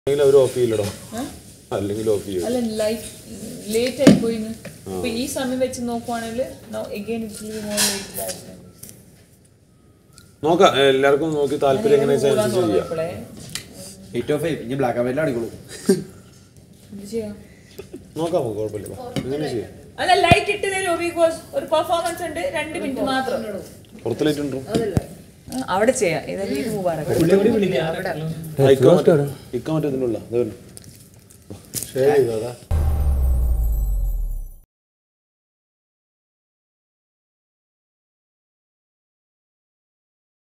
അല്ലെങ്കിൽ hour of ചെയ്യില്ലടോ അല്ലെങ്കിൽ of ചെയ്യും അല്ല ലൈഫ് ലേറ്റ് ആയി പോയിന്ന് ഇപ്പൊ ഈ സമയം വെച്ച് നോക്കുവാണെങ്കിൽ എഗെയിൻ ഇറ്റ്സ് മോർ ലേറ്റ് നോക്കാം എല്ലാവർക്കും നോക്കി താല്പര്യം എങ്ങനെയാ വെച്ചാൽ അനുസരിച്ച് ചെയ്യാം ഇപ്പോഴേ എയ്റ്റ് ഓഫ് ഇനി ബ്ലാക്ക് ആൻഡ് വൈറ്റ് അടിക്കുള്ളൂ എന്ത് ചെയ്യാം നോക്കാം നമുക്ക് കുഴപ്പമില്ല എങ്ങനെ ചെയ്യാം അല്ല ലൈറ്റ് ഇട്ട് തരും ബിക്കോസ് ഒരു പെർഫോമൻസ് ഉണ്ട് രണ്ട് മിനിറ്റ് മാത്രം പുറത്ത് ലൈറ്റ് ഉണ്ടോ ആ, അവിടെ ചെയ്യാം ഇതല്ലേ ഇത് മുബാറക്ക് ഇക്ക മറ്റേ ഇതിനുള്ള ഷെയർ ചെയ്തോടാ